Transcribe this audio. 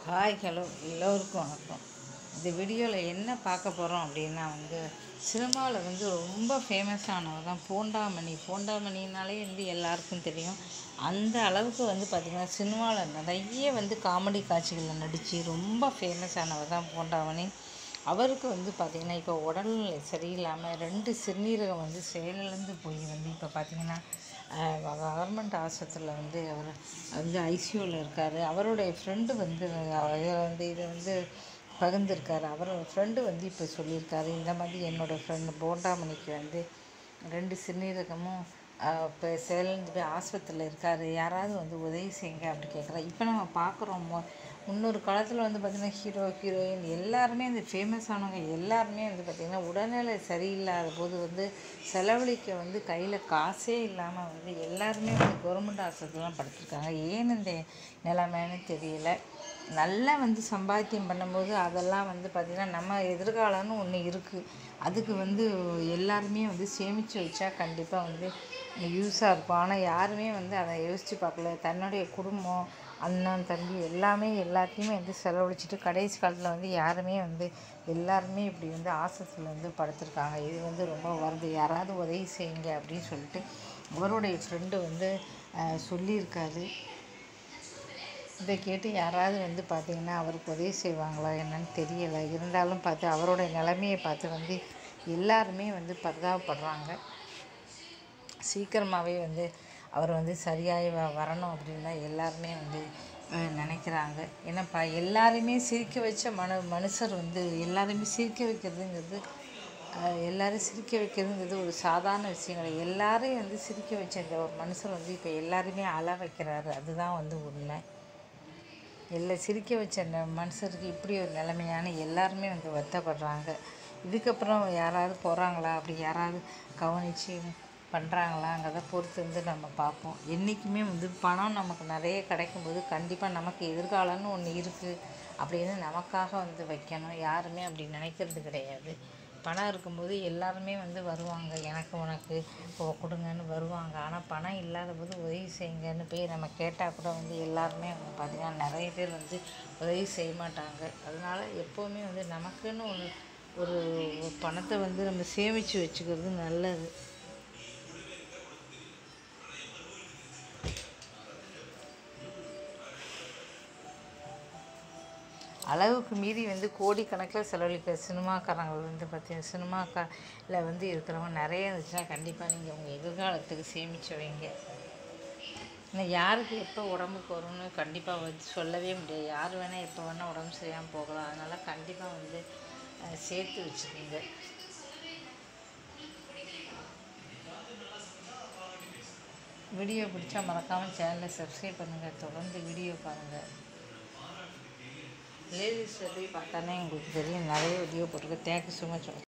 hi hello எல்லோருக்கும் வணக்கம் இந்த வீடியோவில் என்ன பார்க்க போகிறோம் அப்படின்னா வந்து சினிமாவில் வந்து ரொம்ப ஃபேமஸ் ஆனவர் தான் போண்டாமணி போண்டாமணினாலே வந்து எல்லாருக்கும் தெரியும் அந்த அளவுக்கு வந்து பார்த்திங்கன்னா சினிமாவில் நிறைய வந்து காமெடி காட்சிகளில் நடித்து ரொம்ப ஃபேமஸ் ஆனவர் தான் போண்டாமணி அவருக்கு வந்து பார்த்திங்கன்னா இப்போ உடல்நிலை சரியில்லாமல் ரெண்டு சிறுநீரகம் வந்து செயலிழந்து போய் வந்து இப்போ பார்த்திங்கன்னா கவர்மெண்ட் ஆஸ்பத்திரியில் வந்து அவர் வந்து ஐசியூவில் இருக்கார் அவருடைய ஃப்ரெண்டு வந்து அவர் வந்து இதை வந்து பகிர்ந்திருக்காரு அவரோட ஃப்ரெண்டு வந்து இப்போ சொல்லியிருக்காரு இந்த மாதிரி என்னோடய ஃப்ரெண்டு போண்டாமணிக்கு வந்து ரெண்டு சிறுநீரகமும் இப்போ சேலந்து போய் ஆஸ்பத்திரியில் இருக்கார் யாராவது வந்து உதவி செய்யுங்க அப்படி கேட்குறா இப்போ நம்ம பார்க்குறோம் முன்னொரு காலத்தில் வந்து பார்த்திங்கன்னா ஹீரோ ஹீரோயின் எல்லாருமே அந்த ஃபேமஸ் ஆனவங்க எல்லாருமே வந்து பார்த்திங்கன்னா உடல்நிலை சரியில்லாத போது வந்து செலவழிக்க வந்து கையில் காசே இல்லாமல் வந்து எல்லாருமே வந்து கவர்மெண்ட் ஆஸ்பத்திரிலாம் படுத்திருக்காங்க ஏன் இந்த நிலைமைன்னு தெரியல நல்லா வந்து சம்பாத்தியம் பண்ணும்போது அதெல்லாம் வந்து பார்த்திங்கன்னா நம்ம எதிர்காலம்னு ஒன்று இருக்குது அதுக்கு வந்து எல்லாருமே வந்து சேமித்து வச்சா கண்டிப்பாக வந்து யூஸாக இருக்கும் ஆனால் யாருமே வந்து அதை யோசித்து பார்க்கல தன்னுடைய குடும்பம் அண்ணன் தம்பி எல்லாமே எல்லாத்தையுமே வந்து செலவழிச்சிட்டு கடைசி காலத்தில் வந்து யாருமே வந்து எல்லாருமே இப்படி வந்து ஆஸ்பத்திரியில் வந்து படுத்திருக்காங்க இது வந்து ரொம்ப வருது யாராவது உதவி செய்யுங்க அப்படின்னு சொல்லிட்டு அவருடைய ஃப்ரெண்டு வந்து சொல்லியிருக்காரு இதை கேட்டு யாராவது வந்து பார்த்திங்கன்னா அவருக்கு உதவி செய்வாங்களா என்னன்னு தெரியலை இருந்தாலும் பார்த்து அவரோட நிலைமையை பார்த்து வந்து எல்லாருமே வந்து பரிதாபப்படுறாங்க சீக்கிரமாகவே வந்து அவர் வந்து சரியாகி வ வரணும் அப்படின்னு தான் எல்லாருமே வந்து நினைக்கிறாங்க ஏன்னாப்பா எல்லாருமே சிரிக்க வச்ச மனு மனுஷர் வந்து எல்லாருமே சிரிக்க வைக்கிறதுங்கிறது எல்லாரும் சிரிக்க வைக்கிறதுங்கிறது ஒரு சாதாரண விஷயம் கிடையாது எல்லாரையும் வந்து சிரிக்க வச்ச இந்த ஒரு மனுஷர் வந்து இப்போ எல்லாருமே அழ வைக்கிறாரு அதுதான் வந்து உண்மை எல்லா சிரிக்க வச்ச இந்த மனுஷருக்கு இப்படி ஒரு நிலைமையான எல்லாருமே வந்து வருத்தப்படுறாங்க இதுக்கப்புறம் யாராவது போகிறாங்களா அப்படி யாராவது கவனித்து பண்ணுறாங்களாங்கிறத பொறுத்து வந்து நம்ம பார்ப்போம் என்றைக்குமே வந்து பணம் நமக்கு நிறைய கிடைக்கும்போது கண்டிப்பாக நமக்கு எதிர்காலம்னு ஒன்று இருக்குது அப்படின்னு நமக்காக வந்து வைக்கணும் யாருமே அப்படி நினைக்கிறது கிடையாது பணம் இருக்கும்போது எல்லாருமே வந்து வருவாங்க எனக்கு உனக்கு இப்போ கொடுங்கன்னு வருவாங்க ஆனால் பணம் இல்லாத போது உதவி செய்யுங்கன்னு போய் நம்ம கேட்டால் கூட வந்து எல்லாருமே வந்து பார்த்திங்கன்னா நிறைய பேர் வந்து உதவி செய்ய மாட்டாங்க அதனால் எப்போவுமே வந்து நமக்குன்னு ஒரு ஒரு பணத்தை வந்து நம்ம சேமித்து வச்சுக்கிறது நல்லது அளவுக்கு மீறி வந்து கோடிக்கணக்கில் செலவழிக்கிற சினிமாக்காரங்க வந்து பார்த்தீங்கன்னா சினிமாக்காரில் வந்து இருக்கிறவங்க நிறைய இருந்துச்சுன்னா கண்டிப்பாக நீங்கள் உங்கள் எதிர்காலத்துக்கு சேமித்து வைங்க இன்னும் யாருக்கு எப்போ உடம்புக்கு வரும்னு கண்டிப்பாக வந்து சொல்லவே முடியாது யார் வேணால் எப்போ வேணால் உடம்பு சரியாமல் போகலாம் அதனால் கண்டிப்பாக வந்து சேர்த்து வச்சுக்கோங்க வீடியோ பிடிச்சா மறக்காமல் சேனலை சப்ஸ்கிரைப் பண்ணுங்கள் தொடர்ந்து வீடியோ பாருங்கள் லேடிஸில் போய் பார்த்தானே உங்களுக்கு தெரியும் நிறைய வீடியோ போட்டிருக்கு தேங்க்யூ ஸோ மச்